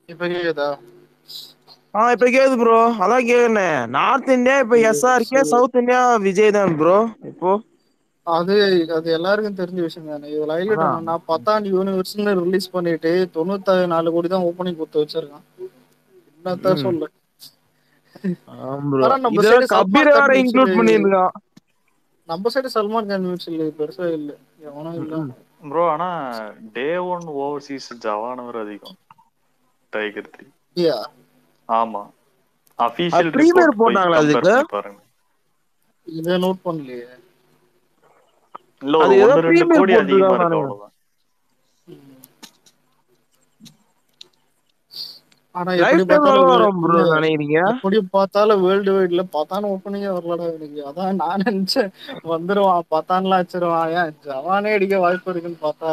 இப்ப கேக்குதா ஆ இப்ப கேக்குது ப்ரோ அதா கேக்றனே நார்த் இந்தியா இப்ப எஸ் ஆர் கே சரி சவுத் இந்தியா விஜய் தா ப்ரோ இப்போ அது அது எல்லாருக்கு தெரிஞ்ச விஷயம் தானே இதுல ஹைலைட் அதா என்னன்னா பத்தாண்டு யூனிவர்ஸ்னு ரிலீஸ் பண்ணிட்டு தொண்ணூத்தி நாலு கோடி தா ஓப்பனிங் குடுத்து வச்சிருக்கா என்னத்த ம் சொல்ல ஆம் ப்ரோ ஆனா நம்ம இதுல சைடு கபீர சல்மான் கான் வேற மியூச்சில்லு இன்க்ளூட் பண்ணிருக்கா நம்ம சைடு சல்மான் கான் மியூச்சில்லு பெருசா இல்ல எவனு ம் இல்ல ம் ப்ரோ ஆனா டே ஒன் ஓவர்சீஸ் ஜவான விட அதிகோ டைகர் த்ரீ அப்டியா ஆமா அது அபிஷியல் ரிப்போர்ட் பிரீமியர் போய் போட்டாங்களா கம்பேர் அதுக்கு பண்ணி பாருங்க இத நோட் பண்லியே இல்ல ஒரு அது ஏதோ ஒன்னு ரெண்டு பிரீமியர் கோடி அதிகமா போட்டுருக்காங்க இருக்கு நானுங்க அவ்ளோதா ம் ஆனா எப்டி லைஃப் டைம் பாத்தாலு எவ்வளவு வே வரும் ப்ரோ இல்ல நினைக்கிறீங்க எப்டி பாத்தாலு வேர்ல்டு வைட்ல பத்தானு ஓப்பனிங்கே வரலடா எனக்கு அதா நா நெனச்சே வந்துருவா பத்தான்லா அச்சிருவா ஏ ஜவானே அடிக்க வாய்ப்பு இருக்குன்னு பாத்தா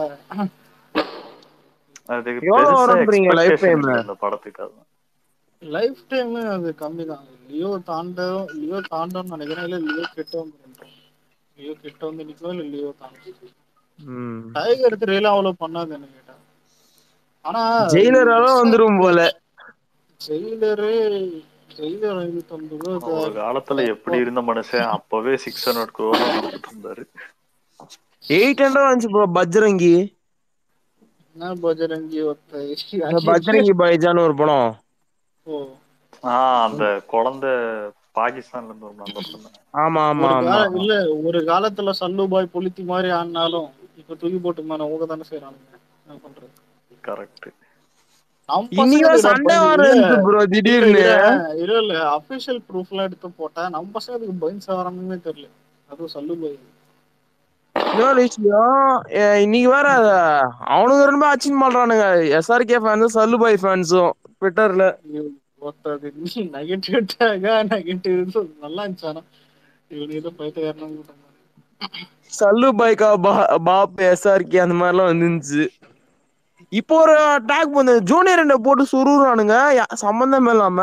அதுக்கு எவ்வளவு பெருசா வரும்ன்றீங்க லைஃப் எக்ஸ்பெக்டேஷன் டைம் இல்ல இந்த படத்துக்கு அதா லைஃப் டைமு அது கம்மிதா லியோ தாண்ட லியோ தாண்டுன்னு நெனைக்கிறே இல்ல லியோ கிட்ட வந்து லியோ கிட்ட வந்து நிக்கு இல்ல லியோ தாண்டு ம் டைகர் த்ரீலா அவ்ளோ பண்ணாது என்ன கேட்டா ஆனா ஜெயிலரால எஸ் ஆர் வந்துரும் கே போல ஜெயிலரு ஜெயிலர் ஒரு காலத்துல எப்டி இருந்த மனுஷ அப்பவே சிக்ஸ் ஹண்ட்ரட் க்ரோர்ல குடுத்துட்டு இருந்தாரு ம் எயிட் ஹண்ட்ரட் வந்துச்சு ப்ரோ பஜ்ரங்கி என்னா பஜரங்கி இந்த பஜ்ரங்கி பாய்ஜான்னு ஒரு படோ ஓ ஆ அந்த கொழந்த பாகிஸ்தான்ல இருந்து வருமே அந்த படோ தான ஆமா ஆமா ஒரு கால ஆமா இல்ல ஒரு காலத்துல சல்லு பாய் புலித்தி மாரி ஆட்னாலு இப்ப தூக்கி போட்டு மேல ஊகதான செய்றானுங்க என்ன பண்றது கரெக்ட்டு நம் இன்னைக்கு பசங்களுக்குடா சண்டே பயந்து வேற இல்ல இருந்துச்சு ப்ரோ இல்ல திடீர்னு இர்றா இல்ல இல்ல அபிஷியல் ப்ரூஃப்லா எடுத்து போட்டா நம் பசங்களுக்கு பயந்து சாவறானுங்கன்னே தெர்ல அதுவு சல்லு பாய் இன்னொரு விஷயோ இன்னைக்கு வேற அவனுங்க ரெண்டுமே அச்சின் பண்றானுங்க எஸ் ஆர் கே ஃபேன்ஸு சல்லு பாய் ஃபேன்ஸு ட்விட்டர்ல ஒருத்த நெகட்டிவ் அட்டாக்கா நெகட்டிவ் நல்லா இருந்துச்சு ஆனா இவனுங்க ஏதோ பைத்தியக்காரனாக கூட்டம் சல்லு பாய் கா பா பாப் எஸ் ஆர் கே அந்த மாரிலா வந்துருந்துச்சு இப்போ ஒரு டாக் வந்து ஜூனியர் என் ஏ போட்டு சொருவுறானுங்க சம்பந்தமே இல்லாம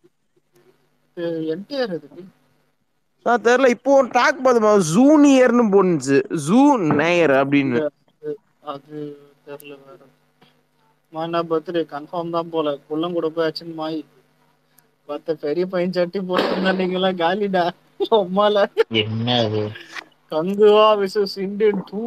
என் டி ஆர் எதுக்கு ஆ தெர்ல இப்போ ஒரு டாக் பாத்த ஜூனியர்னு போட்ருந்துச்சு ஜூ நேயர் இல்ல அப்டின்னு அது அது தெர்ல வேற மான பர்த்டே கன்ஃபார்ம் தா போல புள்ளங் கூட போய் அடிச்சுன்னு மாய் மத்த பெரிய பைய சட்டி போட்ருந்தா நீங்கல்லா காலிடா உம்மால என்ன அது கங்குவா விசஸ் இண்டியன் டூ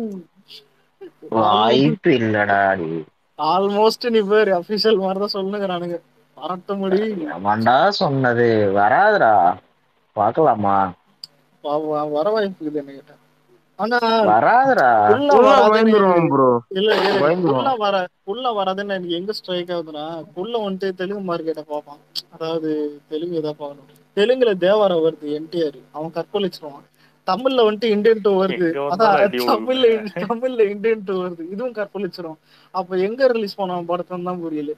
வாய்ப்பு இல்லடா டேய் ஆல்மோஸ்ட் நீ பாரு அபிஷியல் மாரிதா சொல்லுனுக்றானுங்க வரட்டு முடி எவன்டா சொன்னது வராதுடா பாக்கலாமா பாப்போ வர வாய்ப்புக்குதுன்னு நெனைக்கிறே ஆனா வராதுடா புள்ள புல்லா வராதுன்னு பயந்துருவா ப்ரோ இல்ல இரு புள்ள பயந்துருவா வர புள்ள வராதுன்னு எனக்கு எங்க ஸ்ட்ரைக் ஆகுதுன்னா புள்ள வந்துட்டு தெலுங்கு மார்க்கெட்ட பாப்பா அதாவது தெலுங்குதா பாக்கணு தெலுங்குல தேவார வருது என் டி ஆர் அவ கற்பழிச்சிருவா தமிழ்ல வந்துட்டு இண்டியன் டூ வருது எங்க அதா வந்தாலும் அடி தமிழ்ல விழுவுமே தமிழ்ல இண்டியன் டூ வருது இதுவு கற்பழிச்சிரு அப்ப எங்க ரிலீஸ் பண்ணுவா படத்துன்னு தா புரியல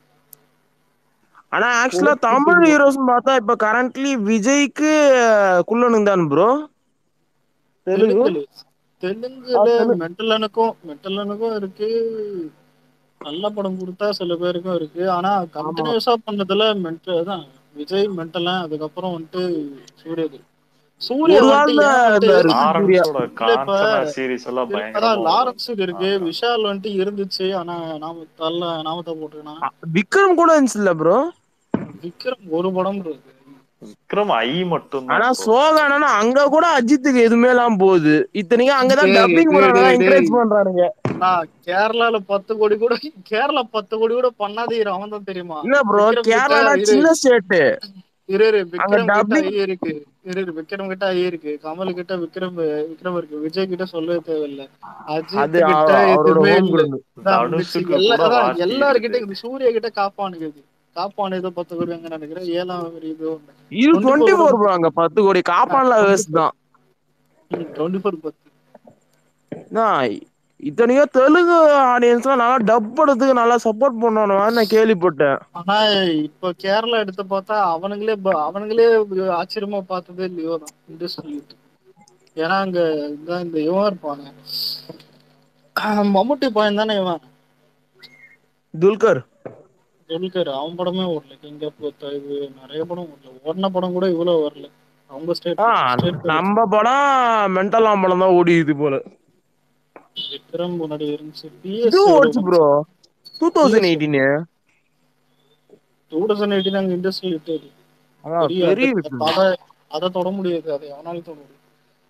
ஆனா ஆக்சுவலா தமிழ் கொழுப்பிட்டுருவோம் ஹீரோஸ்னு பாத்தா இப்ப கரண்ட்லி விஜய்க்கு குள்ளனுக்கு தான் ப்ரோ தெலுங்கு தெலுங்குல ஆ தெலுங்குல தெலு மென்டலனுக்கு மென்டலனுக்கு இருக்கு நல்ல படம் குடுத்தா சில பேருக்கு இருக்கு ஆனா ஆமா கண்டினியூஸா பண்ணதுல மென்டல்தா விஜய் மென்டலா அதுக்கப்புற வந்துட்டு சூரியது சூர்யா ஒரு வந்துட்டு காலத்துல ஏ வந்துட்டு இருந்தாரு சூர்யா லாரன்ஸோட இல்ல இப்ப காஞ்சனா சீரிஸ் எல்லாம் அதா பயங்கரமா ஓடும் லாரன்ஸுக்கு இருக்கு ஆ விஷால் வந்துட்டு இருந்துச்சு ஆனா நாம தல்ல நாமத்த போட்டுக்கனா விக்ரம் கூட இருந்துச்சுல்ல ப்ரோ விக்ரம் ஒரு படம் இருக்கு விக்ரம் ஐ மட்டு ஆனா சோகானன்னா அங்க கூட அஜித்துக்கு எதுவுமே இல்லாம போகுது இத்தனைக்கு அங்கதா டேய் டப்பிங் டேய் பண்றானுங்க டேய் டேய் என்கரேஜ் பண்றானுங்க நா கேரளால பத்து கோடி கூட கேரளா பத்து கோடி கூட பண்ணாத ஹீரோ அவன்தா தெரியுமா இல்ல ப்ரோ விக்ரம் கிட்ட கேரளானா இரு சின்ன ஸ்டேட்டு இரு இரு அங்க விக்ரம் கிட்ட ஐ டப்பிங் இருக்கு இரு இரு விக்ரம் கிட்ட ஐ இருக்கு கமல் கிட்ட விக்ரம் விக்ரம் இருக்கு விஜய் கிட்ட சொல்லவே தேவையில்ல அது அஜித்து கிட்ட அவ- அவரோட எதுவுமே ஹோம் இல்ல கிரவுண்ட் அதா மிச்சு தனுஷுக்கு எல்லா கூட அதா வாத்தி இருக்குது எல்லாருகிட்ட சூர்யா கிட்ட காப்பானுங்க இது காப்பான் ஏதோ பத்து கோடி வாங்குறான்னு நெனைக்கிறே ஏழாம் ஏதோ இது டுவெண்ட்டி டுவெண்டி கூட ஃபோர் ப்ரோ அங்க பத்து கோடி காப்பான்லா வேஸ்ட் தா ம் டுவெண்டி ஃபோர் பத்து நாய் இத்தனையோ தெலுங்கு ஆடியன்ஸ்லா நல்லா டப் படத்துக்கு நல்லா சப்போர்ட் பண்ணுவானுங்க நா கேள்விப்பட்டே ஆனா இப்ப கேரளா எடுத்து பாத்தா அவனுங்களே அவனுங்களே ஆச்சரியமா பாத்ததே லியோ தா இண்டஸ்ட்ரி ஏன்னா அங்க இதா இந்த இவ இருப்பானே ஆ மம்முட்டி பையந்தானே இவ துல்கர் துல்கர் அவ படமே ஓடல கிங் ஆஃப் கொத்தா இது நெறைய படம் ஓடல ஓடுன படம் கூட இவ்வளவு வரல அவங்க ஆ ஸ்டேட் ஸ்டேட் நம்ம படோ மென்டலா படந்தா ஓடிது போல விக்ரம் முன்னாடி இருந்துச்சு பி இதுவு எஸ் எவ்வளவு ஓடுச்சு ப்ரோ வந்துச்சு two B thousand S eighteen two thousand eighteen அங்க இண்டஸ்ட்ரியல் ஹிட் அது அதான் பெரிய பெரிய அது hit. அத அத தொட முடியாது அத எவனாலும் தொட முடியாது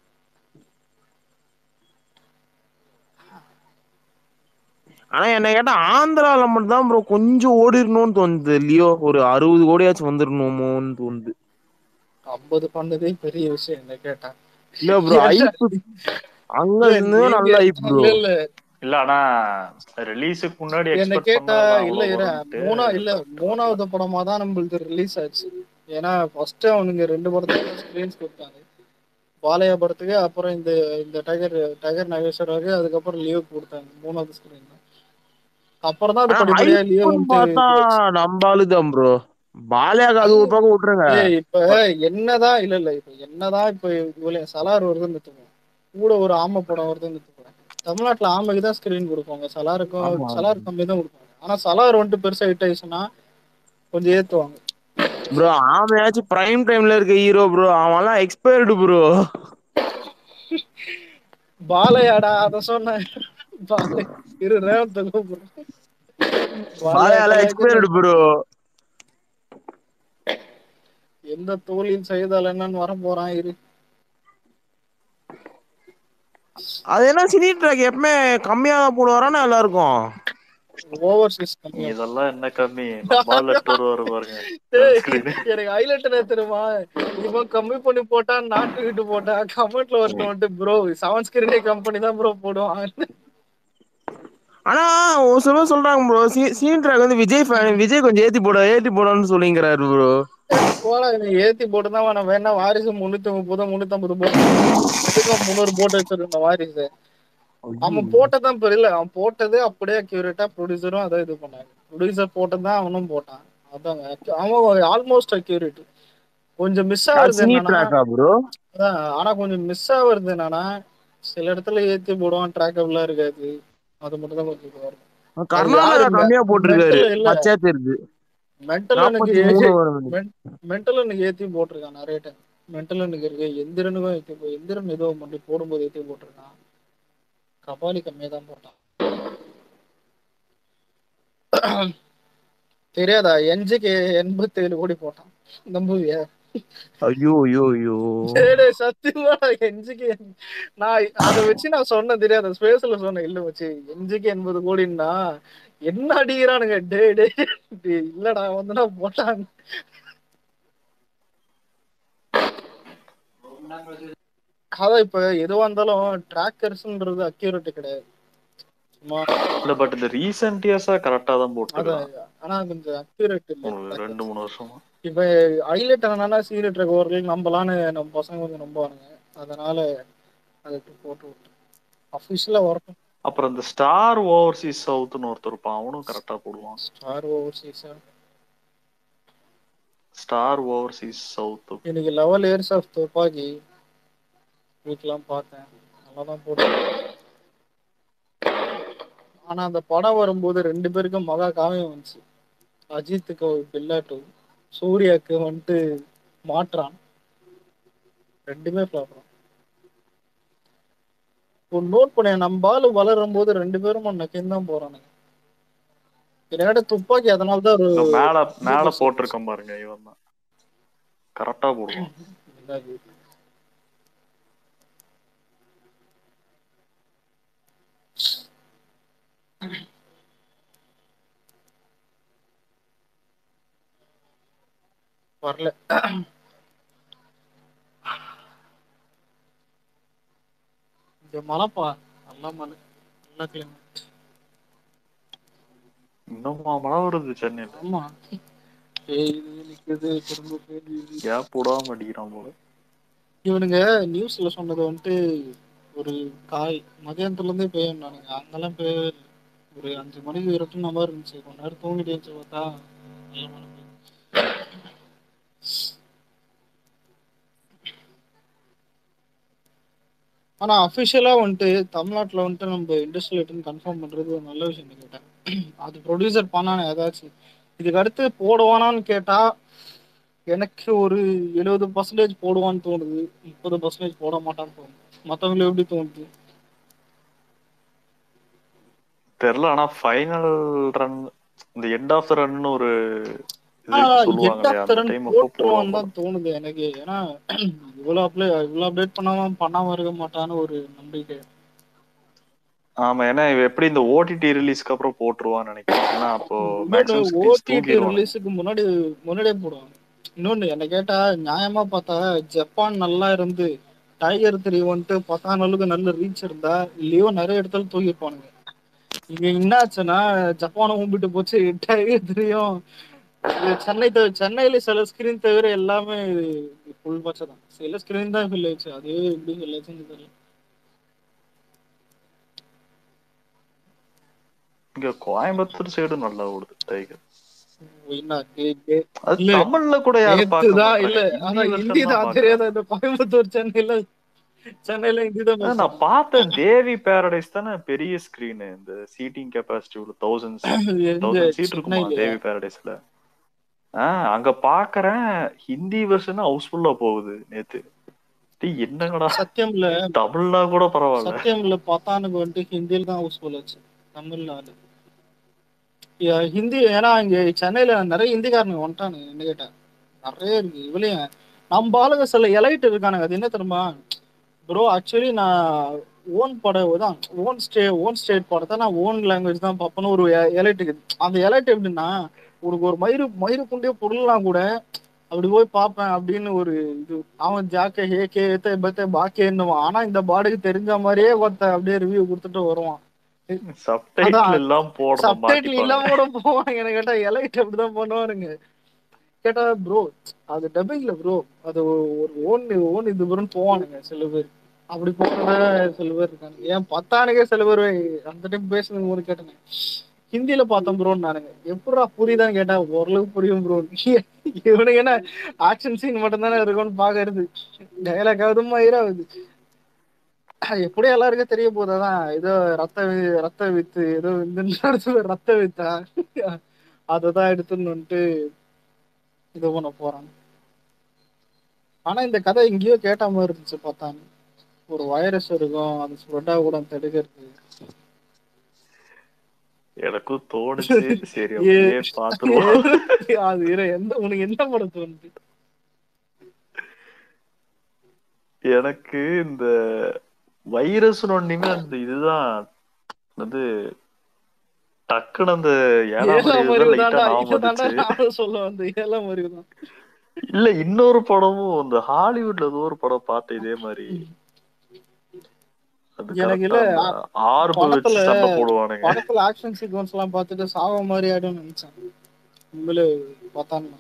ஆனா என்ன கேட்டா ஆந்திரால மட்டும் தான் ப்ரோ கொஞ்சம் ஓடிரணும்னு தோணுது லியோ ஒரு அறுபது கோடியாச்சும் வந்துரணுமோன்னு தோணுது ஐம்பது பண்ணதே பெரிய விஷயம் என்ன கேட்டா இல்ல ப்ரோ ஏன்டா ஐப்பு அங்க இல்ல, இருந்து நீங்க- நல்ல ஐப் ப்ரோ இல்ல இல்ல இல்ல ஆனா ரிலீஸுக்கு முன்னாடி என்ன எக்ஸ்பெக்ட் கேட்டா பண்ணதுல இல்ல அவ்வளவு இரு வரும்ன்ட்டு மூணா இல்ல மூணாவது படமா தான் நம்மளுக்கு ரிலீஸ் ஆச்சு ஏன்னா ஃபர்ஸ்ட் அவனுங்க ரெண்டு படத்துக்கு ஸ்கிரீன்ஸ் கொடுத்தாங்க பாலையா படத்துக்கு அப்புறம் இந்த இந்த டைகர் டைகர் நாகேஸ்வராக்கு அதுக்கப்புறம் லியோ கொடுத்தாங்க மூணாவது ஸ்கிரீன் அப்புறம் தான் அது ஆனா படிப்படியா லியோ ஐப்புன்னு வந்து பார்த்தா நம்ம ஆளுதான் ப்ரோ பாலியாக அது ஒரு பக்கம் விட்டுருங்க ஏய் இப்ப என்னதான் இல்ல இல்ல இப்ப என்னதான் இப்ப இவ்வளவு சலார் வருதுன்னு வச்சுக்கோ கூட ஒரு ஆமை படம் வருதுன்னு வச்சுக்கோ தமிழ்நாட்டுல ஆமைக்கு தான் ஸ்கிரீன் கொடுப்பாங்க சலாருக்கும் ஆமா. சலார் கம்மி தான் கொடுப்பாங்க ஆனா சலார் வந்துட்டு பெருசா ஹிட் ஆயிடுச்சுன்னா கொஞ்சம் ஏத்துவாங்க ப்ரோ ஆமையாச்சும் பிரைம் டைம்ல இருக்க ஹீரோ ப்ரோ அவன்லாம் எக்ஸ்பயர்டு ப்ரோ பாலையாடா அத சொன்னேன் பாலை இரு ரேவத்தை கூப்பிடுறேன் பாலையால பாலையா எக்ஸ்பயர்டு ப்ரோ எந்த தோழியின் செய்தால் என்னன்னு வர போறான் இரு அது என்ன சினி ட்ராக் எப்பவுமே கம்மியா தான் போடுவாரானா எல்லாருக்கும் ஓவர்சீஸ் கம்மியா இதெல்லாம் என்ன கம்மி நம்ம லெட்டர் வர பாருங்க டேய், screen. எனக்கு ஹைலைட் என்ன தெரியுமா இவன் கம்மி பண்ணி போட்டா நாட்டு விட்டு போட்டா கமெண்ட்ல ஒருத்தன் வந்துட்டு ப்ரோ செவன் ஸ்கிரீனே கம்பெனி தான் ப்ரோ போடுவான் ஆனா ஒரு சிலர் சொல்றாங்க ப்ரோ சீன் ட்ராக் வந்து விஜய் ஃபேன் விஜய் கொஞ்சம் ஏத்தி போட ஏத்தி போடன்னு சொல்லிங்கிறாரு ப்ரோ போடா நீ ஏத்தி போட்டு தான் வேணாம் வேணா வாரிசு முன்னூத்தி முப்பது முன்னூத்தி ஐம்பது போட்டு எதுக்கும் முந்நூறு போட்டு வச்சிருந்த வாரிசு அவன் போட்டதான் இப்ப இல்ல அவன் போட்டது அப்படியே அக்யூரேட்டா ப்ரொடியூசரும் அதை இது பண்ணாங்க ப்ரொடியூசர் போட்டதான் அவனும் போட்டான் அதாங்க accu- அவன் ஆல்மோஸ்ட் அக்யூரேட் கொஞ்சம் மிஸ் ஆகுறது சினி என்னன்னா ட்ராக்கா ப்ரோ அதான், ஆனா கொஞ்சம் மிஸ் ஆகுறது என்னன்னா சில இடத்துல ஏத்தி போடுவான் ட்ராக்கபிளா இருக்காது அது மட்டும் தான் கொஞ்சம் இதுவா இருக்கும். கர்நாடகா யாரு கம்மியா போட்டிருக்காரு மென்டல் இல்ல. பச்சையா தெரியுது மென்டல் எனக்கு நாற்பத்தி மூணு வருது மென்டல் எனக்கு ஏத்தி போட்டிருக்கான் நிறைய டைம் மென்டல் எனக்கு இருக்கு எந்திரனுக்கும் ஏத்தி போ எந்திரன் ஏதோ மட்டும் போடும்போது ஏத்தி போட்டிருக்கான் கபாலி கம்மியா தான் போட்டான் தெரியாதா என்ஜிக்கு எண்பத்தி ஏழு கோடி போட்டான் நம்புவியா ஐயோ ஐயோ ஐயோ டேய் டேய், சத்தியமா என்ஜிக்கு நான் அதை வச்சு நான் சொன்னேன் தெரியாத ஸ்பேஸ்ல சொன்னேன் இல்ல வச்சு என்ஜிக்கு எண்பது கோடின்னா என்ன அடிக்கிறானுங்க டே டே டேய், இல்லடா வந்து நான் போட்டாங்க அதான் இப்ப எதுவா இருந்தாலும் டிராக்கர்ஸ்ன்றது அக்யூரேட் கிடையாது சும்மா இல்ல பட் இந்த ரீசெண்ட் இயர்ஸா கரெக்டா தான் போட்டுருக்கான் அதான் ஆனா கொஞ்சம் அக்யூரேட் ஒரு இல்லை ரெண்டு மூணு வருஷமா இப்ப ஹைலைட் என்னன்னா சீரியட் இருக்க ஓவர்கள் நம்பலான்னு நம்ம பசங்க கொஞ்சம் நம்புவானுங்க அதனால அதுக்கு போட்டு விட்டேன் அஃபிஷியலா வரட்டும் அப்புறம் இந்த ஸ்டார் ஓவர்சீஸ் சவுத்னு ஒருத்தர் இருப்பான் அவனும் கரெக்டா போடுவான் star over season star overseas south இன்னைக்கு லெவல் இயர்ஸ் ஆஃப் துப்பாக்கி வீட்லாம் பார்த்தேன் நல்லா தான் போட்டு ஆனா அந்த படம் வரும்போது ரெண்டு பேருக்கும் மகா காவியம் வந்துச்சு அஜித்துக்கு ஒரு பில்லாட்டு சூர்யாக்கு வந்துட்டு மாற்றான் ரெண்டுமே ஃபிளாப் ஒரு நோட் பண்ண நம்ம ஆளு வளரும் போது ரெண்டு பேரும் நக்கின்னு தான் போறானுங்க என்னோட துப்பாக்கி அதனால தான் ஒரு இந்த மேல மேல போட்டிருக்கேன் பாருங்க இவன் தான் கரெக்டா போடுவான் இதாகி. வரல இங்க மழைப்பா நல்ல மழை நல்ல கிளைமேட் இன்னுமா மழை வருது சென்னையில ஆமா பெய்யுது நிக்குது திரும்ப பெய்யுது கேப் விடாம அடிக்கிறான் போல இவனுங்க நியூஸ்ல சொன்னது வந்துட்டு ஒரு காய் மதியானத்துல இருந்தே பெய்யும் நானுங்க அங்கெல்லாம் பெய்யவே இல்லை. ஒரு அஞ்சு மணிக்கு இருட்டுன மாதிரி இருந்துச்சு கொஞ்ச நேரம் தூங்கிட்டு இருந்துச்சு பார்த்தா நல்ல மழை பெய்யுது. ஆனா அஃபிஷியலா வந்துட்டு தமிழ்நாட்டுல வந்துட்டு நம்ம இண்டஸ்ட்ரியல் கன்ஃபார்ம் பண்றது ஒரு நல்ல விஷயம் கேட்டேன் அது ப்ரொடியூசர் பண்ணானே ஏதாச்சும் இதுக்கு அடுத்து போடுவானான்னு கேட்டா எனக்கு ஒரு எழுபது பர்சன்டேஜ் போடுவான்னு தோணுது முப்பது பர்சன்டேஜ் போட மாட்டான்னு தோணுது மத்தவங்களுக்கு எப்படி தோணுது தெரியல ஆனா ஃபைனல் ரன் இந்த எண்ட் ஆஃப் த ரன் ஒரு சொல்லுவாங்களே அந்த எட்டாப்தரன் டைம் போட்டுருவான்னு தான் தோணுது எனக்கு ஏன்னா இவ்வளவு அப்ளை இவ்வளவு அப்டேட் பண்ணாம பண்ணாம இருக்க மாட்டான்னு ஒரு நம்பிக்கை ஆமா ஏன்னா இவ எப்படி இந்த ஓடிடி ரிலீஸ்க்கு அப்புறம் போட்டுருவான்னு நினைக்கிறேன் ஏன்னா அப்போ மேக்ஸிமம் ஸ்கிரீன்ஸ் ஓடிடி தூக்கிடுவாங்க ரிலீஸுக்கு முன்னாடி முன்னாடியே போடுவாங்க இன்னொன்னு என்ன கேட்டா நியாயமா பார்த்தா ஜப்பான் நல்லா இருந்து டைகர் த்ரீ வந்துட்டு பத்தாம் அளவுக்கு நல்ல ரீச் இருந்தா லியோ நிறைய இடத்துல தூக்கிருப்பானுங்க இங்க என்னாச்சுன்னா ஜப்பானை கும்பிட்டு போச்சு டைகர் த்ரீயும் சென்னை தவிர சென்னையில சில ஸ்கிரீன் தவிர எல்லாமே ஃபுல் பட்சம் தான் சில ஸ்கிரீன் தான் ஃபில் ஆயிடுச்சு அது எப்படி ஃபில் ஆச்சுன்னு தெரியல இங்க கோயம்புத்தூர் சைடு நல்லா ஓடுது டைகர் என்ன கே- கே- அது இல்ல, தமிழ்ல கூட யாரும் பார்க்க நேத்துதான் மாட்டாங்க. இல்ல ஹிந்தி அதான் version ஹிந்தி தான் தான் பார்க்கறாங்க. தெரியாத இந்த கோயம்புத்தூர் சென்னையில சென்னையில ஹிந்தி தான் ஆனா, பேசுவாங்க. நான் பார்த்தேன் தேவி பேரடைஸ் தானே பெரிய ஸ்கிரீன் இந்த சீட்டிங் கெப்பாசிட்டி உள்ள தௌசண்ட் எங்க தௌசண்ட் சீட் இருக்குமா சென்னையிலயா? தேவி பேரடைஸ்ல ஆஹ் அங்க பாக்குறேன் ஹிந்தி வெர்ஷன் ஹவுஸ்ஃபுல்லா போகுது நேத்து டேய், என்னங்கடா சத்தியம்ல தமிழ்னா கூட பரவாயில்ல சத்தியம்ல பத்தானுக்கு வந்துட்டு ஹிந்தியில தான் ஹவுஸ்ஃபுல் ஆச்சு தமிழ்நாடு யா, ஹிந்தி ஏன்னா இங்க சென்னையில நிறைய ஹிந்திக்காரனுங்க வந்துட்டானுங்க என்ன கேட்டா நிறைய இருக்கு இவளையும் நம்ம ஆளுங்க சில எலைட் இருக்கானுங்க அது என்ன தெரியுமா ப்ரோ ஆக்சுவலி நான் ஓன் படம் தான் ஓன் ஸ்டே ஓன் ஸ்டேட் படத்தை நான் ஓன் லாங்குவேஜ் தான் பார்ப்பேன்னு ஒரு எலைட் இருக்குது அந்த எலைட் எப்படின்னா உனக்கு ஒரு மயிறு மயிறு குண்டிய பொருள்லாம் கூட அப்படி போய் பார்ப்பேன் அப்படின்னு ஒரு இது அவன் ஜாக்கே ஹே கே ஏத்தே பத்தே பாக்கேன்னுவான் ஆனா இந்த பாடுக்கு தெரிஞ்ச மாதிரியே ஒருத்தன் அப்படியே ரிவ்யூ கொடுத்துட்டு வருவான் சப்டைட்டில் அதான். எல்லாம் போடணும் சப்டைட்டில் மாட்டிப்பாங்க இல்லாம கூட போவாங்க என்ன கேட்டா எலைட் அப்படிதான் பண்ணுவாருங்க கேட்டா ப்ரோ அது டப்பிங்ல ப்ரோ அது ஒரு ஓன் ஓன் இது ப்ரோன்னு போவானுங்க சில பேர் அப்படி போறத சில பேர் இருக்காங்க ஏன் பத்தானுக்கே சில பேர் அந்த டைம் பேசுனது போது கேட்டேங்க ஹிந்தியில பார்த்தோம் ப்ரோன்னு நானுங்க எப்படா புரியுதான்னு கேட்டா ஓரளவுக்கு புரியும் ப்ரோ இவனுக்கு என்ன ஆக்ஷன் சீன் மட்டும் தானே இருக்கும்னு பாக்குறது டைலாக் ஆகுது மயிராகுது எப்படியும் எல்லாருக்கும் தெரிய போதாதான் ஏதோ ரத்த வி- ரத்த வித்து ஏதோ இந்த நடத்துல ரத்த வித்தா அததான் எடுத்துன்னு வந்துட்டு இது பண்ண போறாங்க ஆனா இந்த கதை எங்கேயோ கேட்ட மாதிரி இருந்துச்சு பார்த்தாங்க ஒரு வைரஸ் இருக்கும் அது ஸ்ப்ரெட் கூட தடுக்கிறது எனக்கும் தோணுச்சு சரி ஏ- அப்படியே பாத்துருவோம் அது இரு, எந்த உனக்கு என்ன படம் தோணுது எனக்கு இந்த வைரஸ் ஒண்ணுமே அந்த இதுதான் வந்து டக்குன்னு அந்த ஏழாம் ஏழாம் அறிவு அறிவு லைட்டா தான்டா ஞாபகம் இதுதான்டா வந்துச்சு நானும் சொல்ல வந்தேன் ஏழாம் அறிவு தான் இல்ல இன்னொரு படமும் இந்த ஹாலிவுட்ல ஏதோ ஒரு படம் பார்த்தேன் இதே மாதிரி அது எனக்கு correct இல்ல, ஆ அந்த ஆர்பு வச்சு படத்துல- சண்டை போடுவானுங்க படத்துல ஆக்ஷன் சீக்வன்ஸ் எல்லாம் பார்த்துட்டு சாவ மாதிரி ஆயிடும்னு நினைச்சேன் உண்மையிலே பார்த்தானுங்க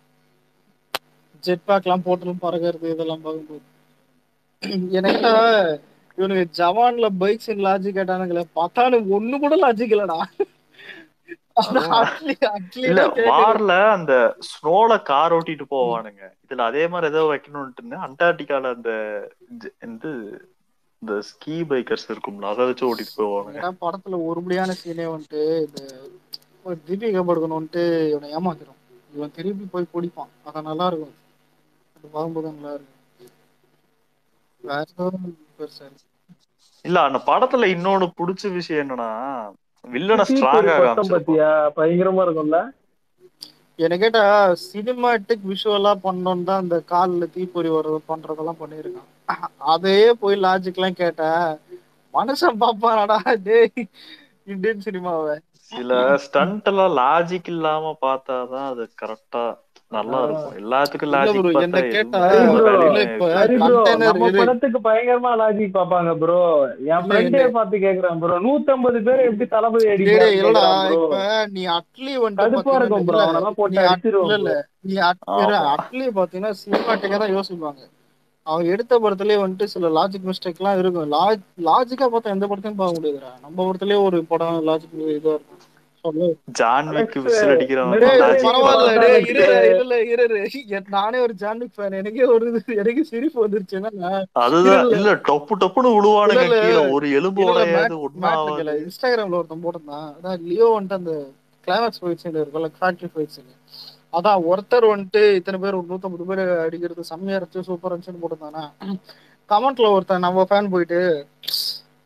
ஜெட் பேக் எல்லாம் போட்டு பறக்கிறது இதெல்லாம் பார்க்கும்போது எனக்கு இவனுக்கு ஜவான்ல பைக் சீன் லாஜிக் கேட்டானுங்களே பார்த்தானு ஒண்ணு கூட லாஜிக் இல்லடா அந்த அதுவும் அட்லி அட்லி இல்ல தான் கேக்குது. வார்ல அந்த ஸ்னோல கார் ஓட்டிட்டு போவானுங்க இதுல அதே மாதிரி ஏதோ வைக்கணும்னு அண்டார்டிகால அந்த ஜ- இந்த இந்த ஸ்கீ பைக்கர்ஸ் இருக்கும்ல அதை வச்சு ஓட்டிட்டு போவானுங்க ஏன்னா படத்துல ஒருபடியான சீனே வந்துட்டு இந்த ஒரு தீபிகா படுகணும் வந்துட்டு இவனை ஏமாத்திரும் இவன் திருப்பி போய் பிடிப்பான் அதான் நல்லா இருக்கும் அது பார்க்கும்போது நல்லா இருக்கும் வேற எதுவும் பெருசா இல்ல. இல்ல அந்த படத்துல இன்னொன்னு புடிச்ச விஷயம் என்னன்னா வில்லனை தீப்பொறி ஸ்ட்ராங்கா பட்டம் காமிச்சிருப்பான் பத்தியா பயங்கரமா இருக்கும்ல என்ன கேட்டா சினிமாட்டிக் விஷுவலா பண்ணோன்னு தான் அந்த கால்ல தீப்பொறி வர்றது பண்றதெல்லாம் பண்ணியிருக்கான் அதே போய் லாஜிக் எல்லாம் கேட்டா மனுஷன் பாப்பாடா டேய் இந்தியன் சினிமாவை சில ஸ்டண்ட் எல்லாம் லாஜிக் இல்லாம பார்த்தாதான் அது கரெக்டா நல்லா இருக்கும் எல்லாத்துக்கும் இல்ல bro, லாஜிக் என்ன பார்த்தா கேட்டா எதுவுமே bro, வேலையுமே இல்ல இப்ப இருக்காது. சரி ப்ரோ container நம்ம இரு. படத்துக்கு பயங்கரமா லாஜிக் பாப்பாங்க ப்ரோ என் இல்ல, ஃப்ரெண்டே இல்ல. பார்த்து கேக்குறான் ப்ரோ நூத்தம்பது பேர் எப்படி தளபதி டேய், டேய், இல்லடா அடிக்கிறான் ப்ரோ இப்ப நீ அட்லி வந்துட்டு கடுப்பா இருக்கும் ப்ரோ பாத்தீங்கன்னா அவனெல்லாம் போட்டு நீ அட்- அடிச்சிருவோம் இல்ல இல்ல நீ அட்- இரு, ஆமா. அட்லி பாத்தீங்கன்னா சினிமாட்டிக்கா தான் யோசிப்பாங்க அவங்க எடுத்த படத்துலயே வந்துட்டு சில லாஜிக் மிஸ்டேக் எல்லாம் இருக்கும் லாஜ் லாஜிக்கா பார்த்தா எந்த படத்தையும் பார்க்க முடியாதுடா நம்ம படத்துலயே ஒரு படம் லாஜிக் இதா இருக்கும் சொல்லு. ஜான் விக் விசில் அடிக்கிறவன் நிறைய டேய், logic பரவாயில்ல பார்த்தா டேய், எனக்கு- இரு இல்ல இரு இரு. என் நானே ஒரு ஜான்விக் ஃபேன் எனக்கே ஒரு இது எனக்கு சிரிப்பு வந்துருச்சு என்னன்னா அதுதான் இல்ல. இல்ல டொப்பு டொப்புன்னு விழுவானுங்க இல்ல, இல்ல. கீழே ஒரு எலும்பு இல்ல, இல்ல, உடையாது மேட்- ஒன்னும் மேட்ல ஆகாது கேளு. இன்ஸ்டாகிராம்ல ஒருத்தன் போட்டிருந்தான் அதான் லியோ வந்துட்டு அந்த கிளைமேக்ஸ் ஃபைட் சீன் இருக்குல்ல ஃபேக்டரி ஃபைட் சீன் அதான் ஒருத்தர் வந்துட்டு இத்தனை பேர் ஒரு நூத்தம்பது பேர் அடிக்கிறது செம்மையா இருந்துச்சு சூப்பரா இருந்துச்சுன்னு போட்டிருந்தானா கமெண்ட்ல ஒருத்தன் நம்ம ஃபேன் போயிட்டு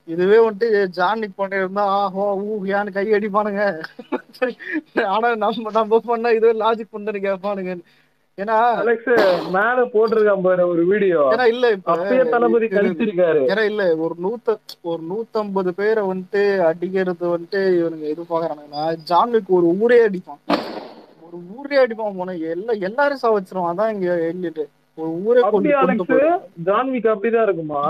இதுவே வந்துட்டு ஜான் நிக் பண்ணி இருந்தா ஆஹோ ஊ ஏன்னு கை அடிப்பானுங்க ஆனா நம்ம நம்ம பண்ணா இதுவே லாஜிக் பண்ணு கேட்பானுங்க ஏன்னா அலெக்ஸ் மேல போட்டிருக்கான் பாரு ஒரு வீடியோ ஏன்னா இல்ல இப்ப அப்பயே தளபதி இது- கழிச்சிருக்காரு ஏன்னா இல்ல ஒரு நூத்த ஒரு நூத்தம்பது பேரை வந்துட்டு அடிக்கிறது வந்துட்டு இவனுங்க இது பாக்குறானுங்கன்னா ஜான்விக் ஒரு ஊரே அடிப்பான் ஒரு ஊரே அடிப்பான் போன எல்லா எல்லாரும் சாவச்சிருவான் அதான் இங்க எல்லிட்டு ஒரு ஊரே கொண்டு அப்படியே கொண்டு அலெக்ஸ் போயிடுவான். ஜான்விக் அப்படிதான் இருக்குமா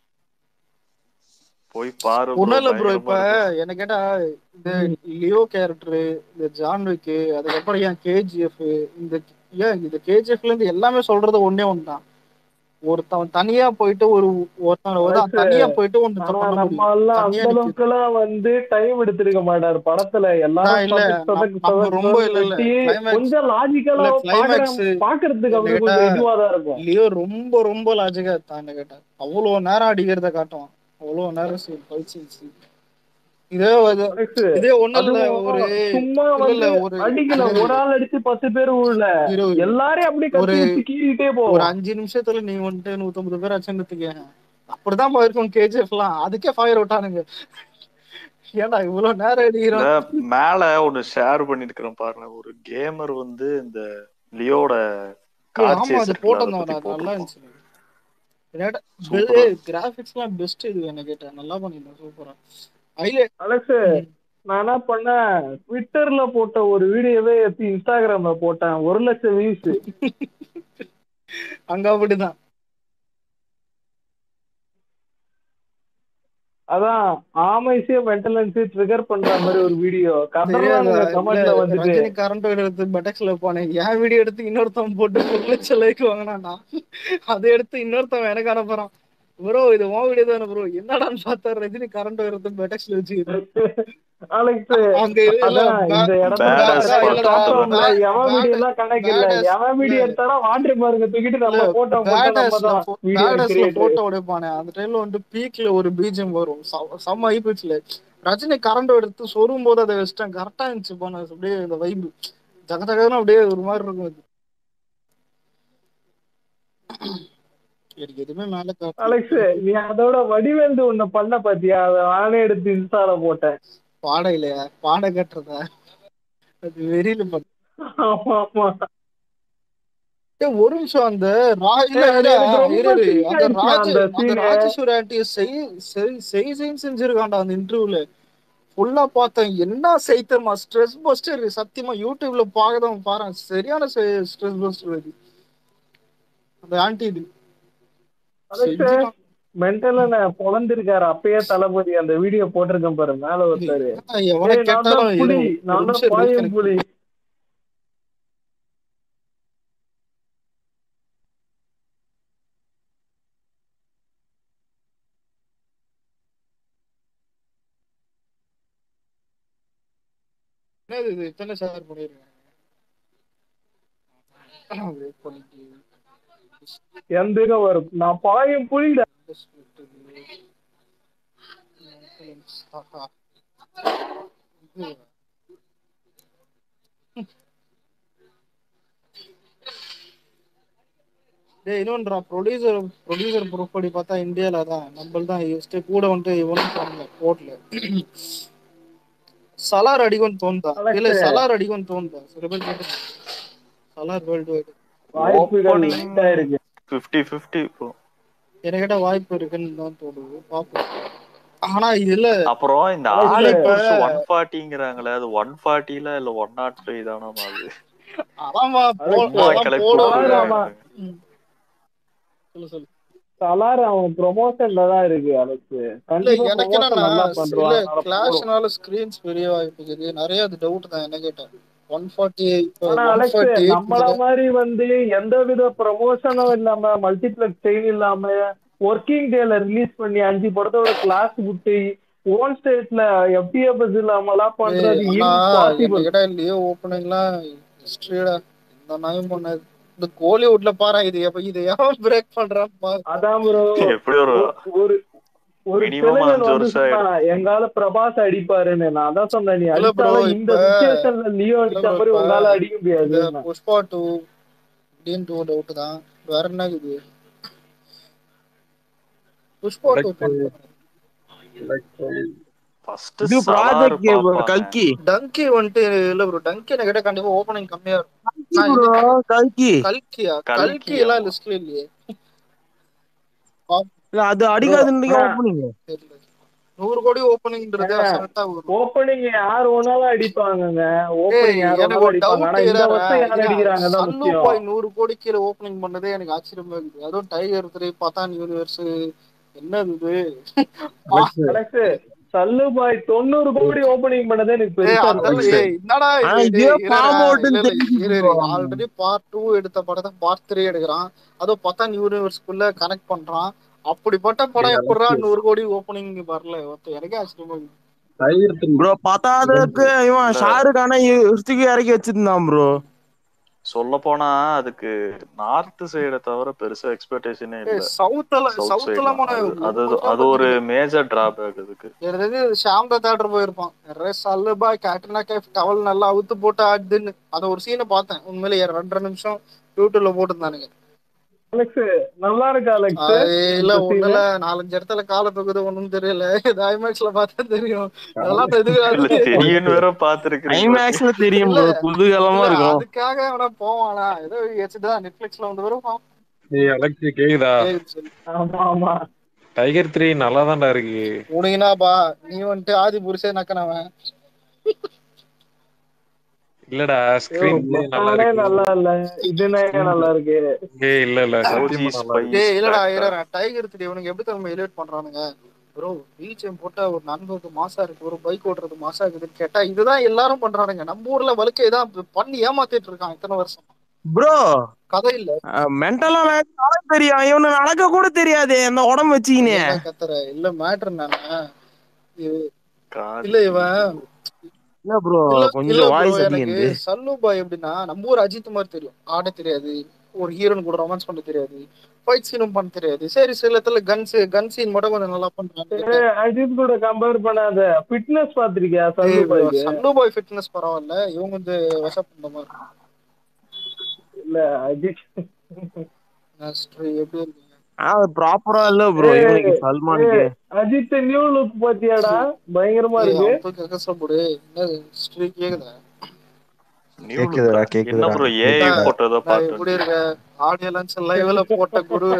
போய் பாரு bro, ஒண்ணும் இல்ல ப்ரோ பயங்கரமா இப்ப இருக்கும். என்ன கேட்டா இந்த லியோ கேரக்டர் இந்த ஜான்விக் அதுக்கப்புறம் ஏன் கேஜிஎஃப் இந்த ஏன் இந்த கேஜிஎஃப்ல இருந்து எல்லாமே சொல்றது ஒண்ணே ஒண்ணுதான் ஒருத்தன் தனியா போயிட்டு ஒரு ஒருத்தன் ஒரு Alex, தனியா போயிட்டு ஒன்று ஆனா பண்ண நம்ம முடியும் எல்லாம் தனியா அந்த நிக்க- அளவுக்கு எல்லாம் வந்து டைம் எடுத்திருக்க மாட்டாரு படத்துல எல்லாரும் இல்ல, சதக் சதக் நம்ம சதக் ரொம்ப இல்ல, இல்ல. வெட்டி Climax- கொஞ்சம் லாஜிக்கலா இல்ல, climax பாக்குறதுக்கு அப்படி கேட்டா- கொஞ்சம் இதுவா தான் இருக்கும் லியோ ரொம்ப ரொம்ப லாஜிக்கா எடுத்தான் என்ன கேட்டா அவ்வளவு நேரம் அடிக்கிறத காட்டுவான் அவ்வளவு நேரம் scene, fight scenes. இதே இது- Alex, இதே ஒண்ணும் இல்ல அதுவும் ஒரு சும்மா இல்ல, வந்து இல்ல, ஒரு- அடிக்கல ஒரு ஆள் அடிச்சு பத்து பேர் உள்ள இரு, இரு. எல்லாரையும் அப்படியே கத்தி ஒரு- வச்சு கீறிட்டே ஒரு போவோம் அஞ்சு நிமிஷத்துல நீ வந்துட்டு நூத்தம்பது பேர் அச்சுன்னு அப்படிதான் போயிருக்கும் கேஜிஎஃப் எல்லாம் அதுக்கே ஃபயர் விட்டானுங்க ஏன்டா இவ்வளவு நேரம் அடிக்கிறோம் இந்த மேல ஒண்ணு ஷேர் பண்ணிருக்கிறேன் பாருங்க ஒரு கேமர் வந்து இந்த லியோட கார் ஆமா சேஸ் அது இருக்குல்ல, அதை போட்டிருந்தோம் பத்தி அது நல்லா போட்டிருப்பான். இருந்துச்சு Super. கிராபிக்ஸ் எல்லாம் பெஸ்ட் இது என்ன கேட்டா நல்லா பண்ணிருந்தேன் சூப்பரா ஹைலே அலெக்ஸ் நான் என்ன பண்ணேன் ட்விட்டர்ல போட்ட ஒரு வீடியோவே எடுத்து இன்ஸ்டாகிராம்ல போட்டேன் ஒரு லட்சம் வியூஸ் அங்க அப்படிதான் அதான் ஆமைஸே மென்டலன்ஸே ட்ரிகர் பண்ற மாதிரி ஒரு வீடியோ தெரியாதா? கதறாங்க கமெண்ட்ல இல்ல, வந்துட்டு ரஜினி கரண்ட் எடுத்து பெட்டக்ஸ்ல போனேன் என் வீடியோ எடுத்து இன்னொருத்தவன் போட்டு ஒரு லட்சம் லைக் வாங்கினான்டா அதை எடுத்து இன்னொருத்தவன் எனக்கு அனுப்புறான் ப்ரோ இது உன் வீடியோ தானே ப்ரோ என்னடான்னு பார்த்தா ரஜினி கரண்ட் எடுத்து பெட்டக்ஸ்ல வச்சுக்கிட்டு அலெக்ஸ் அங்க இல்ல, அதான் இந்த இடத்துல Badass அதான் part இல்லடா, பார்த்தோம்ல, bad- எவன் வீடியோ எல்லாம் கணக்கு இல்ல badass- எவன் வீடியோ இல்ல. எடுத்தாலும் வாட்டர் பாருங்க தூக்கிட்டு நம்ம இல்ல, போட்டோ போட்டோ நம்ம பேடஸ்ல தான் வீடியோ பேடஸ்ல கிரியேட்டர் போட்டோ உடைப்பானே அந்த டைம்ல வந்து பீக்ல ஒரு பீஜம் வரும் ச- செம்ம ஐபிஎச்ல ரஜினி கரண்ட் எடுத்து சொரும் போது அதை வச்சிட்டேன் கரெக்டா இருந்துச்சு போன அப்படியே இந்த வைப் ஜக ஜகன்னு அப்படியே ஒரு மாதிரி இருக்கும் அது எனக்கு எதுவுமே மேல காட்டல. அலெக்ஸ் நீ அதோட வடிவேந்து ஒண்ணு பண்ண பாத்தியா அதை நானே எடுத்து இன்ஸ்டால போட்டேன் பாடம் இல்லையா பாடம் கட்டுறதா அது வெறியில பண்ண ஆமா ஆமா ஏய், ஒரு நிமிஷம் அந்த ராஜ்ல ஏய், அது எனக்கு ரொம்ப இரு, இரு. sick அந்த ஆயிடுச்சு ராஜ் அந்த அந்த scene. ராஜேஸ்வரி ஆண்டிய செய் செய் செய் செய்ன்னு செஞ்சிருக்கான்டா அந்த இன்டர்வியூல ஃபுல்லா பார்த்தேன் என்ன செய்தமா ஸ்ட்ரெஸ் பஸ்டர் சத்தியமா யூடியூப்ல பார்க்கதான் பாரு சரியான ஸ்ட்ரெஸ் பஸ்டர் அது அந்த ஆன்டி இது அலெக்ஸ் செஞ்சுட்டான். மென்டலா பொழந்திருக்காரு அப்பயே தளபதி அந்த வீடியோ போட்டிருக்கேன் பாரு மேல ஒருத்தரு ஏன்னா, எவனை ஏய், நான் தான் கேட்டாலும் புலி இரு, ஒரு நான் தான் நிமிஷம் பாயும் disconnect புலி என்னது இது இத்தனை ஷேர் பண்ணிருக்காங்க Wait பண்ணிட்டு. எந்த இதும் வரும் நான் பாயும் புலிடா ஆஹா. இது. டேய் இன்னொன்றா ப்ரொடியூசர் ப்ரொடியூசர் ப்ரூஃப் படி பார்த்தா இந்தியால தான் நம்மள தான் யூஸ்டே கூட வந்துட்டு இவனும் பண்ணல போட்ல சலார் அடிக்கும்னு தோணுதா Alex. இல்ல சலார் அடிக்கும்னு தோணுதா சில பேர் கேட்டாங்க. சலார் வேர்ல்டு வைடு வாய்ப்புகள் Opening. லைட்டா இருக்கு 50-50 இப்போ. எனக்கு கேட்டா வாய்ப்பு இருக்குன்னு தான் தோணுது பாப்போம் ஆனா இது இல்ல அப்புறம் இந்த Alex, ஆலிபர்ஸ் இப்ப- ஒன் ஃபார்ட்டிங்கிறாங்களே அது ஒன் ஃபார்ட்டில இல்ல ஒன் நாட் ஃபைவ் தானாமா அது அதான்மா Alex, போ- சும்மா அதான் கிளப்பி போட விடுறாங்க. விடுறாங்க. ம். சொல்லு சொல்லு சலார் அவன் ப்ரொமோஷன்ல தான் இருக்கு அலெக்ஸ் இல்ல கண்டிப்பா எனக்கு promotion என்னன்னா நல்லா இல்ல பண்றான் அதனால போடும். கிளாஷ்னால ஸ்கிரீன்ஸ் பெரிய வாய்ப்பு இருக்குது நிறைய அது டவுட் தான் என்ன கேட்டேன் ஒன் ஃபார்ட்டி ஆனா ஒன் அலெக்ஸ் ஃபார்ட்டி நம்மள மாதிரி வந்து எந்த வித ப்ரமோஷனும் இல்லாம மல்டிப்ளெக்ஸ் செயின் இல்லாம ஒர்க்கிங் டேல ரிலீஸ் பண்ணி அஞ்சு படத்தோட கிளாஸ் விட்டு ஓன் ஸ்டேட்ல எஃப்டிஎஃப்எஸ் இல்லாமலாம் பண்றது இம்பாசிபிள் கேட்டா இல்லையோ ஓப்பனிங்லாம் ஹிஸ்டரிடா இந்த நாயும் பண்ணது இந்த கோலிவுட்ல பாரு இது எப்ப இது எவன் பிரேக் பண்றான் பாரு அதான் ப்ரோ எப்படி ஒரு ஒரு ஒரு Minimum தெலுங்கன் அஞ்சு வந்து வருஷம் சொன்னான் எங்கால பிரபாஸ் அடிப்பாருன்னு நான் அதான் சொன்னேன் நீ இல்ல bro, அடிச்சாலும் இந்த இப்ப- சுச்சுவேஷன்ல லியோ அடிச்ச இல்ல bro, மாதிரி இப்ப உங்களால அடிக்க இந்த முடியாது புஷ்பா டூ டீன் டூ டவுட் தான் வேற என்ன இது புஷ்பா டூ ஃபர்ஸ்ட் இது சலார் ப்ராஜெக்ட் பாப்பாங்க கல்கி டங்கி வந்துட்டு இல்ல ப்ரோ டங்கி என்ன கேட்டா கண்டிப்பா ஓப்பனிங் கம்மியா இருக்கும் நான் bro, இது- கல்கி கல்கியா கல்கி, கல்கி எல்லாம் ஆமா. லிஸ்ட்ல இல்லையே இல்ல அது அடிக்காதுன்றீங்க ஆனா- ஓப்பனிங் தெரியல நூறு கோடி ஓப்பனிங்ன்றது ஏங்க, அசால்ட்டா வரும் ஓப்பனிங் யார் ஒன்னாலும் அடிப்பாங்கங்க ஓப்பனிங் ஏய், யார் எனக்கு ஒன்னாலும் ஒரு அடிப்பாங்க ஆனா டவுட் இந்த வருஷம் யார் அடிக்கிறாங்க தான் சல்லு முக்கியம் பாய் நூறு கோடி கீழே ஓப்பனிங் பண்ணதே எனக்கு ஆச்சரியமா இருக்குது அதுவும் டைகர் த்ரீ பதான் யூனிவர்ஸ் என்ன இது கரெக்ட் சல்லு பாய் தொண்ணூறு கோடி ஓப்பனிங் பண்ணதே எனக்கு ஏய், பெருசா அதெல்லாம் இருந்துச்சு ஏய், என்னடா இது? ஆனா டேய், இதே இருடா, palm out ன்னு இல்ல, இல்ல, தெரியுது இரு, bro. இரு. already part two எடுத்த படத்தை part three எடுக்கிறான் அதுவும் பத்தான் யூனிவர்ஸ்க்குள்ள கனெக்ட் பண்றான் அப்படிப்பட்ட படம் டேய், எப்படா அலெக்ஸ். நூறு கோடி ஓப்பனிங் வரல ஒருத்தன் எனக்கே ஆச்சரியமா இருக்கு. டைகர் த்ரீ ப்ரோ பத்தாவதுக்கு இவன் ஷாருக் கான இஷ்டிக்கு இறக்கி வச்சிருந்தான் ப்ரோ சொல்ல போனா அதுக்கு நார்த் சைடை தவிர பெருசா எக்ஸ்பெக்டேஷனே ஏய், இல்ல சவுத்துல சவுத் சவுத்துல சைடு அது அது ஒரு மேஜர் டிராபேக் அதுக்கு எனக்கு ஷாம்தா தேட்டர் போயிருப்பான் நிறைய சல்லுபா கேட்ரினா கேஃப் டவல் நல்லா அவுத்து போட்டு ஆடுதுன்னு அத ஒரு சீனை பார்த்தேன் உண்மையிலே ரெண்டரை நிமிஷம் யூடியூப்ல போட்டுருந்தானுங்க அலெக்ஸ் நல்லா இருக்கு அலெக்ஸ் அது இல்ல இந்த scene. ஒண்ணுல நாலஞ்சு இடத்துல கால தொகுது ஒண்ணும் தெரியல இது ஐமேக்ஸ்ல பார்த்தா தெரியும் அதெல்லாம் இது இல்ல அது- தெரியும் வேற பாத்துருக்கீங்க ஐமேக்ஸ்ல தெரியும் இல்ல, ப்ரோ குதூகலமா இல்ல, இருக்கும் அதுக்காக அவனா போவானா ஏதோ வச்சுதான் நெட்ஃபிளிக்ஸ்ல வந்து வரும் பாப்போம். டேய் அலெக்ஸ் கேக்குதா கேக்குது சொல்லு. ஆமா ஆமா டைகர் த்ரீ நல்லா தான்டா இருக்கு உனக்கு என்னப்பா நீ வந்துட்டு ஆதி புருஷன் நக்கனவன் இல்லடா ஐயோ, ஸ்கிரீன் நல்லா பத்தானே இருக்கு நல்லா இல்ல இதுனே நல்லா இருக்கு ஏய் இல்ல இல்ல OG சத்தியமா நல்லா இருக்கு Spice ஏய் இல்லடா Factor. இல்லடா டைகர் த்ரீ இவனுக்கு எப்படி தெரியுமா எலிவேட் பண்றானுங்க ப்ரோ பிஜிஎம் போட்டா ஒரு நண்பருக்கு மாசா இருக்கு ஒரு பைக் ஓட்டுறது மாசா இருக்குதுன்னு கேட்டா இதுதான் எல்லாரும் பண்றானுங்க நம்ம ஊர்ல வழுக்கை தான் பண்ணி ஏமாத்திட்டு இருக்கான் இத்தனை வருஷம் ப்ரோ கதை இல்ல மென்டலா நடக்க தெரியும் இவனு நடக்க கூட தெரியாது அந்த உடம்பு வச்சுக்கினே என்ன கத்துற இல்ல மேட்ரு என்னன்னா இது- காடி. இல்ல இவன் இல்ல ப்ரோ இல்ல இல்ல கொஞ்சம் ப்ரோ வாய்ஸ் எனக்கு அதிகம் சல்லு பாய் எப்படின்னா நம்ம ஊர் அஜித் மாதிரி தெரியும் ஆட தெரியாது ஒரு ஹீரோன் கூட ரொமான்ஸ் பண்ண தெரியாது ஃபைட் சீனும் பண்ண தெரியாது சரி சில இடத்துல கன்ஸ் கன் சீன் மட்டும் கொஞ்சம் நல்லா பண்றாங்க ஏய், அஜித் கூட கம்பேர் பண்ணாத ஃபிட்னஸ் பாத்திருக்கியா சல்லு பாய்க்கு சல்லு பாய் ஃபிட்னஸ் பரவாயில்ல இவங்க வந்து வசப் பண்ற மாதிரி இல்ல அஜித் Next, எப்படி இருக்கீங்க அது ப்ராப்பரா இல்ல ப்ரோ ஏய், இவனுக்கு சல்மானுக்கு அஜித் நியூ லுக் பாத்தியாடா பயங்கரமா ஏய், இருக்கு அவன் போய் கக்கசல போடு என்ன ஸ்ட்ரீ கேக்குதா New கேக்குதுடா, look. கேக்குதுடா. என்ன ப்ரோ ஏஐ கேக்குதா? போட்டதோ நான் எப்படி பாத்து இருக்க ஆடியோ லன்ச் லைவ்ல போட்ட குரு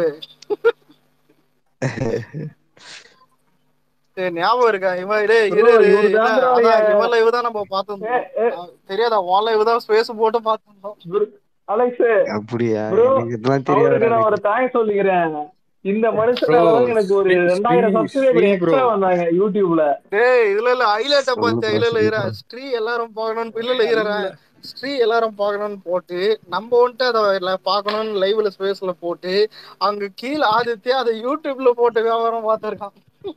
ஏய், ஞாபகம் இருக்கா இவன் டேய் இரு Bro, இரு, இவரு இல்ல, தான் bro அதான் என்- இவன் லைவ் தான் நம்ம பார்த்திருந்தோம் ஆ, தெரியாதா உன் லைவ் தான் ஸ்பேஸ் போட்டு பார்த்திருந்தோம் அலெக்ஸ் அப்படியா Bro, எனக்கு இதெல்லாம் அவருக்கு தெரியாதுடா நான் ஒரு எனக்கு. தாய் சொல்லிக்கிறேன் இந்த மனுஷனால Bro, தான் எனக்கு ஒரு free- ரெண்டாயிரம் free- subscriber free extra bro. வந்தாங்க யூடியூப்ல டேய் இதுல இல்ல ஹைலைட்ட சொல்லு பார்த்தியா bro, இல்ல இல்ல சொல்லு இரா bro. ஸ்ட்ரீ எல்லாரும் பார்க்கணும்னு இல்ல இல்ல இரா ஸ்ட்ரீ எல்லாரும் பார்க்கணும்னு போட்டு நம்ம வந்துட்டு அதை ல- பார்க்கணும்னு லைவ்ல ஸ்பேஸ்ல போட்டு அங்க கீழே ஆதித்யா அதை யூடியூப்ல போட்டு வியாபாரம் பார்த்திருக்கான்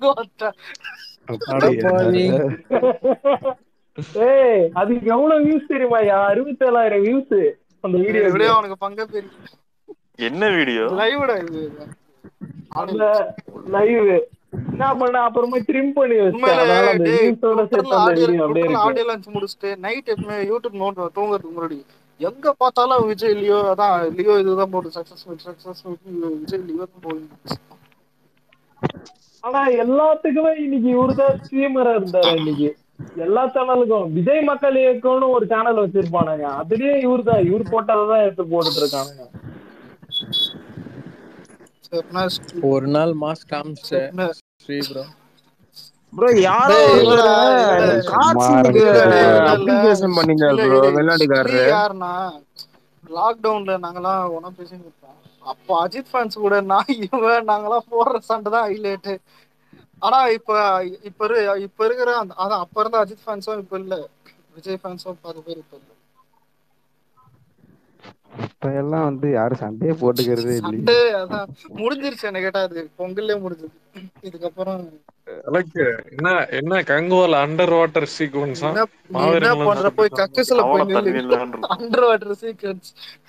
அப்படியா? ஏய் அதுக்கு எவ்வளவு வியூஸ் தெரியுமாயா அறுபத்தி ஏழாயிரம் வியூஸ் அந்த வீடியோ எப்படியோ அவனுக்கு பங்க பெரிய என்ன வீடியோ லைவ்டா இது அந்த லைவ் என்ன பண்ண அப்புறமா ட்ரிம் பண்ணி வச்சேன் அதனால அந்த உண்மையிலே வியூஸோட சேர்த்து அந்த வீடியோ அப்படியே இருக்கு ஆடியோ லான்ச் முடிச்சுட்டு நைட் எப்பவுமே யூடியூப் நோட் தூங்குறதுக்கு முன்னாடி எங்க பார்த்தாலும் விஜய் லியோ அதான் லியோ இதுதான் போட்டு சக்சஸ் சக்சஸ் விஜய் லியோ தான் போகுது ஆனா எல்லாத்துக்குமே இன்னைக்கு இவரு தான் ஸ்ட்ரீமரா இருந்தாரு இன்னைக்கு எல்லா சேனலுக்கும் விஜய் மக்கள் இயக்கம்னு ஒரு சேனல் வச்சிருப்பானுங்க அதுலயே இவரு தான் இவர் போட்டதை தான் எடுத்து போட்டுட்டு இருக்கானுங்க சரிண்ணா, ஒரு நாள் மாஸ் காமிச்ச சரிண்ணா. ஸ்ரீ ப்ரோ ப்ரோ யாரோ டேய், ஒரு இல்லடா, இல்ல. காசுக்கு இல்ல, இல்ல, இல்ல. அப்ளிகேஷன் பண்ணிருந்தாரு இல்ல, ப்ரோ இல்ல, வெளிநாட்டுக்காரரு ஸ்ரீ யாருன்னா லாக்டவுன்ல நாங்கெல்லாம் ஒன்னா பேசிட்டு இருப்போம் அப்போ அஜித் ஃபேன்ஸ் கூட நான் இவன் நாங்கெல்லாம் போடுற சண்டை தான் ஹைலைட்டு ஆனா இப்ப இப்ப இரு- இப்ப இருக்கிற அந்த அதான் அப்ப இருந்த அஜித் ஃபேன்ஸும் இப்ப இல்ல விஜய் ஃபேன்ஸும் பாதி பேர் இப்ப இல்ல இப்ப எல்லாம் வந்து யாரும் சண்டையே போட்டுக்கிறதே இல்லை சண்டே அதான் முடிஞ்சிருச்சு என்ன கேட்டா அது பொங்கல்லே முடிஞ்சது இதுக்கப்புறம் அலெக்ஸ் என்ன என்ன கங்குவால அண்டர் வாட்டர் சீக்வன்ஸா என்ன நீ என்ன மாவீரன்லாம் பண்ற போய் சொல்லிட்டாங்க. கக்கஸ்ல போய் அவன நில்லு தண்ணியில் அண்டர் வாட்டர் சீக்வன்ஸ்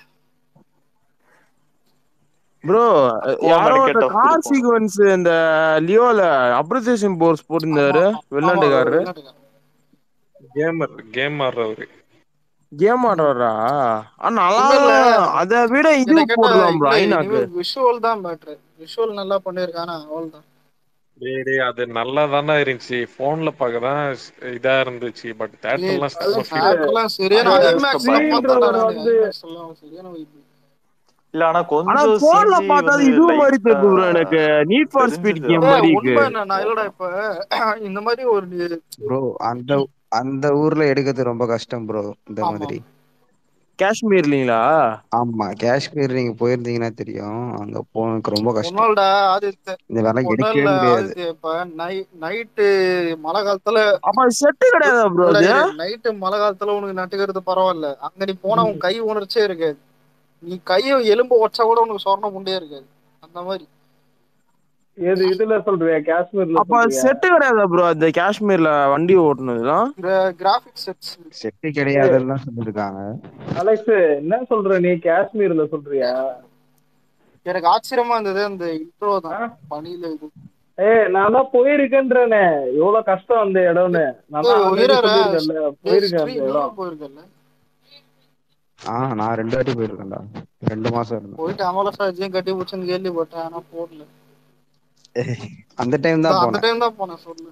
ப்ரோ அப்போ யாரோ American ஒரு Tough கார் கொடுப்போம். சீக்வன்ஸ் இந்த லியோல அப்ரிசியேஷன் போர்ஸ் போட்டிருந்தாரு வெளிநாட்டுக்காரரு கேமர் கேம் ஆடுறவரு கேம் ஆடுறாரா ஆ, நல்லா இல்ல, இல்ல. அதை விட இது போடலாம் ப்ரோ ஐநாக்கு விஷுவல் தான் மேட்ரு விஷுவல் நல்லா பண்ணிருக்கானா அவ்வளவுதான் டேய் டேய் அது நல்லா தானே இருந்துச்சு போன்ல பார்க்கதான் இதா இருந்துச்சு பட் தேட்டர்லாம் செம்ம ஃபீல் தேட்டர்லாம் சரியான அது ஐமேக்ஸ்ல screen பார்த்தா reader வந்து- ஐமேக்ஸ் எல்லாம் சரியான vibe. இல்ல ஆனா ஆனா கொஞ்சம் போன்ல CG பார்த்தா அது வந்து இது மாதிரி light தெரியுது bro ஆ எனக்கு நீட் ஃபார் ஸ்பீட் தெரிஞ்சுது. கேம் ஏய், மாதிரி இருக்கு உண்மை என்ன நான் இல்லடா இப்ப இந்த மாதிரி ஒரு ப்ரோ அந்த அந்த ஊர்ல எடுக்கிறது ரொம்ப கஷ்டம் ப்ரோ இந்த ஆமா. மாதிரி காஷ்மீர் இல்லீங்களா ஆமா காஷ்மீர் நீங்க போயிருந்தீங்கன்னா தெரியும் அங்க போனதுக்கு ரொம்ப கஷ்டம் ஒன்னால்டா ஆதித்ய இந்த வேலை ஒன்னும் எடுக்கவே இல்ல முடியாது ஆதித்ய இப்ப நைட்டு மழை காலத்துல அப்ப அது செட்டு கிடையாதா ப்ரோ அது நைட்டு மழை காலத்துல உனக்கு நட்டுக்கிறது பரவாயில்ல அங்க நீ போனா உன் கை உணர்ச்சியே இருக்காது நீ கைய எலும்பு உடச்சா கூட உனக்கு சொர்ணம் உண்டே இருக்காது அந்த மாதிரி எது இதுல சொல்றியா காஷ்மீர்ல அப்ப அது சொல்றியா செட்டு கிடையாதா ப்ரோ அந்த காஷ்மீர்ல வண்டி ஓட்டுனதுலாம் கிராபிக்ஸ் செட்ஸ் செட்டு கிடையாதுன்னு தான் சொல்லியிருக்காங்க அலெக்ஸ் என்ன சொல்ற நீ காஷ்மீர்ல சொல்றியா எனக்கு ஆச்சரியமா இருந்தது அந்த இன்ட்ரோ தான் ஆ? பனியில இது ஏய் நான் தான் போயிருக்கேன்றேனே எவ்வளவு கஷ்டம் அந்த இடம்னு நான் தான் ஏய், already உயிரா? சொல்லியிருக்கேன்ல போயிருக்கேன் அந்த ஸ்ட்ரீம் இடம் போயிருக்கல ஆ நான் ரெண்டு வாட்டி போயிருக்கேன்டா ரெண்டு மாசம் இருந்தேன் போயிட்டு அமலா சார்ஜியும் கட்டி பிடிச்சுன்னு கேள்விப்பட்டேன் ஆனா போடல அந்த டைம் தான் அந்த போனேன் டைம் தான் போனேன் சொல்லு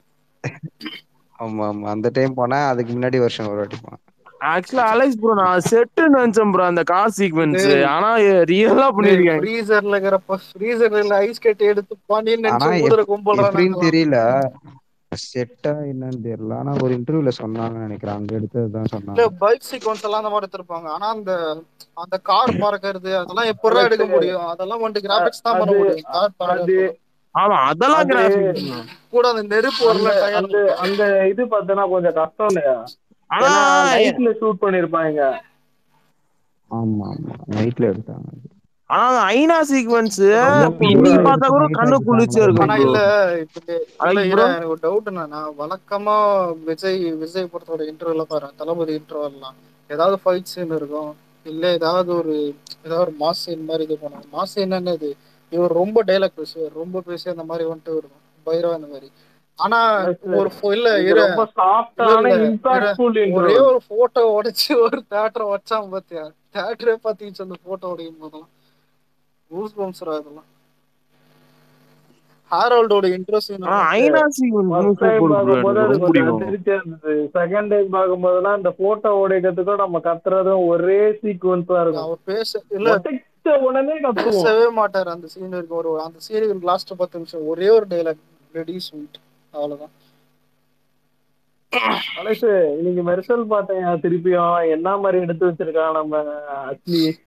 ஆமா ஆமா அந்த டைம் போனேன் அதுக்கு முன்னாடி வருஷம் ஒரு வாட்டி போனேன் ஆக்சுவலா அலெக்ஸ் ப்ரோ நான் செட்டு நினைச்சேன் ப்ரோ அந்த கார் சீக்வென்ஸ் டேய். ஆனா ரியலா பண்ணிருக்காங்க ஃப்ரீசர்ல இருக்கிறப்ப ஃப்ரீசர்ல ஐஸ் கட்டி எடுத்து பனின்னு ஆனா நினைச்சு குதிரை எப்- கும்பல்றான் எப்படின்னு தெரியல செட்டா என்னன்னு தெரியல ஆனா ஒரு இன்டர்வியூல சொன்னாங்கன்னு நினைக்கிறேன் அங்க எடுத்ததுதான் இல்ல சொன்னாங்க பைக் சீக்வன்ஸ் எல்லாம் அந்த மாதிரி எடுத்திருப்பாங்க ஆனா அந்த அந்த கார் பறக்கிறது அதெல்லாம் எப்படிலாம் எடுக்க முடியும் அதெல்லாம் வந்துட்டு கிராபிக்ஸ் தான் பண்ண அது- முடியும் கார் அது பறக்கிறது ஆமா அதெல்லாம் அது- கிராஃபிக்ஸ் கூட அந்த நெருப்பு வரல அந்த டயர் அந்த அந்த இது பார்த்தனா கொஞ்சம் கஷ்டம் இல்லையா ஆனா ஏன்னா நைட்ல ஷூட் பண்ணிருப்பாங்க ஆமா ஆமா நைட்ல எடுத்தாங்க ஆனா அந்த ஐநா சீக்வென்ஸ் ரொம்ப இன்னைக்கு ரொம்ப பார்த்தா கூட night கண்ணு ஆ குளிர்ச்சியா எடுத்தாங்க. இருக்கும் ஆனா bro. இல்ல இப்ப இல்ல அழகு இரு bro. எனக்கு ஒரு டவுட் என்னன்னா வழக்கமா விஜய் விஜய் பொறுத்தோட இன்டர்வியூல பாரு தளபதி இன்டர்வல்லாம் ஏதாவது ஃபைட் சீன் இருக்கும் இல்ல ஏதாவது ஒரு ஏதாவது ஒரு மாஸ் சீன் மாதிரி இது பண்ணுவாங்க மாஸ் சீன் என்னது இவர் ரொம்ப டைலாக் பேசுவார் ரொம்ப பேசி அந்த மாதிரி வந்துட்டு இருக்கும் பைரவா அந்த மாதிரி ஆனா ஒரு pho- இல்ல இது இரு ரொம்ப சாஃப்டான இல்ல, இல்ல. இம்பாக்ட்ஃபுல் ஒரே இன்டர்வியூ ஒரு போட்டோ உடைச்சு ஒரு தேட்டரை வச்சான் பாத்தியா தேட்டரே பாத்தீங்க அந்த போட்டோ உடையும் போதெல்லாம் ஊஸ் பம்சரா இதெல்லாம் ஹாரோல்டோட இன்ட்ரெஸ்ட் ஆனா ஐநா sequence first time super bro பார்க்கும்போது எனக்கு அது ரொம்ப கொஞ்சம் பிடிக்கும் அதிர்ச்சியா இருந்தது செகண்ட் டைம் பார்க்கும்போதெல்லாம் இந்த போட்டோ உடைக்கிறதுக்கும் நம்ம கத்துறதும் ஒரே சீக்வன்ஸா இருக்கும் அவர் பேச இல்ல உடைச்ச உடனே கத்துவோம் பேசவே மாட்டார் அந்த சீன் இருக்கு ஒரு அந்த சீனுக்கு லாஸ்ட் பத்து நிமிஷம் ஒரே ஒரு டைலாக் ரெடி ஸ்வீட் அவ்வளவுதான் அலெக்ஸ் இன்னைக்கு மெர்சல் பார்த்தேன் திருப்பியும் என்ன மாதிரி எடுத்து வச்சிருக்கான் நம்ம அட்லி